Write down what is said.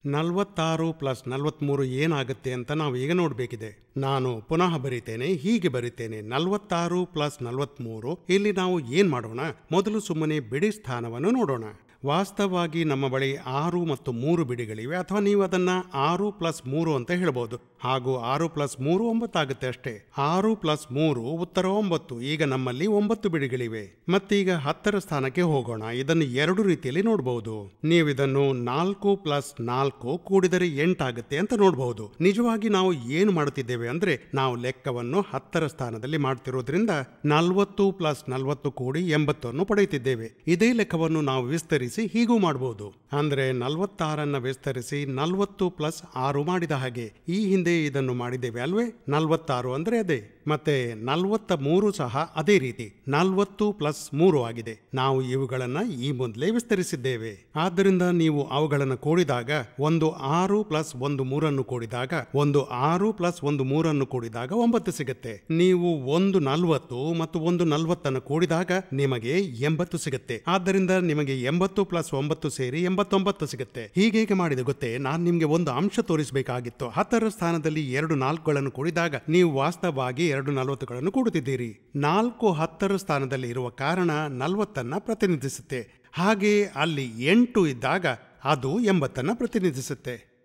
ನಲವತ್ತಾರು ಪ್ಲಸ್ ನಲವತ್ತ್ಮೂರು ಏನಾಗುತ್ತೆ ಅಂತ ನಾವು ಈಗ ನೋಡಬೇಕಿದೆ ನಾನು ಪುನಃ ಬರಿತೇನೆ ಹೀಗೆ ಬರಿತೇನೆ ನಲವತ್ತಾರು ಪ್ಲಸ್ ನಲವತ್ತ್ಮೂರು ಇಲ್ಲಿ ನಾವು ಏನು ಮಾಡೋಣ ಮೊದಲು ಸುಮ್ಮನೆ ಬಿಡಿ ಸ್ಥಾನವನ್ನು ನೋಡೋಣ ವಾಸ್ತವವಾಗಿ ನಮ್ಮ ಬಳಿ ಆರು ಮತ್ತು ಮೂರು ಬಿಡಿಗಳಿವೆ ಅಥವಾ ನೀವು ಅದನ್ನ ಆರು ಪ್ಲಸ್ ಮೂರು ಅಂತ ಹೇಳ್ಬೋದು ಹಾಗೂ ಆರು ಪ್ಲಸ್ ಮೂರು ಒಂಬತ್ತಾಗುತ್ತೆ ಅಷ್ಟೇ ಆರು ಪ್ಲಸ್ ಮೂರು ಉತ್ತರ ಒಂಬತ್ತು ಈಗ ನಮ್ಮಲ್ಲಿ ಒಂಬತ್ತು ಬಿಡಿಗಳಿವೆ ಮತ್ತೀಗ ಹತ್ತರ ಸ್ಥಾನಕ್ಕೆ ಹೋಗೋಣ ಇದನ್ನು ಎರಡು ರೀತಿಯಲ್ಲಿ ನೋಡಬಹುದು ನೀವು ಇದನ್ನು ನಾಲ್ಕು ಪ್ಲಸ್ ನಾಲ್ಕು ಕೂಡಿದರೆ ಎಂಟಾಗುತ್ತೆ ಅಂತ ನೋಡಬಹುದು ನಿಜವಾಗಿ ನಾವು ಏನು ಮಾಡುತ್ತಿದ್ದೇವೆ ಅಂದ್ರೆ ನಾವು ಲೆಕ್ಕವನ್ನು ಹತ್ತರ ಸ್ಥಾನದಲ್ಲಿ ಮಾಡ್ತಿರೋದ್ರಿಂದ ನಲವತ್ತು ಪ್ಲಸ್ ನಲವತ್ತು ಕೂಡಿ ಎಂಬತ್ತನ್ನು ಪಡೆಯುತ್ತಿದ್ದೇವೆ ಇದೇ ಲೆಕ್ಕವನ್ನು ನಾವು ವಿಸ್ತರಿಸಿ ಹೀಗೂ ಮಾಡಬಹುದು ಅಂದ್ರೆ ನಲವತ್ತಾರನ್ನ ವಿಸ್ತರಿಸಿ ನಲವತ್ತು ಪ್ಲಸ್ ಆರು ಮಾಡಿದ ಹಾಗೆ ಈ ಹಿಂದೆ ಇದನ್ನು ಮಾಡಿದ್ದೇವೆ ಅಲ್ವೇ ನಲವತ್ತಾರು ಅಂದ್ರೆ ಅದೇ ಮತ್ತೆ ನಲವತ್ತ ಮೂರು ಸಹ ಅದೇ ರೀತಿ ನಲವತ್ತು ಪ್ಲಸ್ ಮೂರು ಆಗಿದೆ ನಾವು ಇವುಗಳನ್ನ ಈ ಮೊದಲೇ ವಿಸ್ತರಿಸಿದ್ದೇವೆ ಆದ್ದರಿಂದ ನೀವು ಅವುಗಳನ್ನು ಕೂಡಿದಾಗ ಒಂದು ಆರು ಪ್ಲಸ್ ಒಂದು ಮೂರನ್ನು ಕೂಡಿದಾಗ ಒಂದು ಆರು ಪ್ಲಸ್ ಒಂದು ಮೂರನ್ನು ಕೂಡಿದಾಗ ಒಂಬತ್ತು ಸಿಗುತ್ತೆ ನೀವು ಒಂದು ನಲವತ್ತು ಮತ್ತು ಒಂದು ನಲವತ್ತನ್ನು ಕೂಡಿದಾಗ ನಿಮಗೆ ಎಂಬತ್ತು ಸಿಗುತ್ತೆ ಆದ್ದರಿಂದ ನಿಮಗೆ ಎಂಬತ್ತು ಪ್ಲಸ್ ಒಂಬತ್ತು ಸೇರಿ ಎಂಬತ್ತೊಂಬತ್ತು ಸಿಗುತ್ತೆ ಹೀಗೇಗೆ ಮಾಡಿದೆ ಗೊತ್ತೇ ನಾನು ನಿಮಗೆ ಒಂದು ಅಂಶ ತೋರಿಸಬೇಕಾಗಿತ್ತು ಹತ್ತರ ಸ್ಥಾನದಲ್ಲಿ ಎರಡು ನಾಲ್ಕುಗಳನ್ನು ಕೂಡಿದಾಗ ನೀವು ವಾಸ್ತವವಾಗಿ ಎರಡು ನಲವತ್ತುಗಳನ್ನು ಕೂಡುತ್ತಿದ್ದೀರಿ ನಾಲ್ಕು ಹತ್ತರ ಸ್ಥಾನದಲ್ಲಿ ಇರುವ ಕಾರಣ ನಲವತ್ತನ್ನ ಪ್ರತಿನಿಧಿಸುತ್ತೆ ಹಾಗೆ ಅಲ್ಲಿ ಎಂಟು ಇದ್ದಾಗ ಅದು ಎಂಬತ್ತನ್ನ ಪ್ರತಿನಿಧಿಸುತ್ತೆ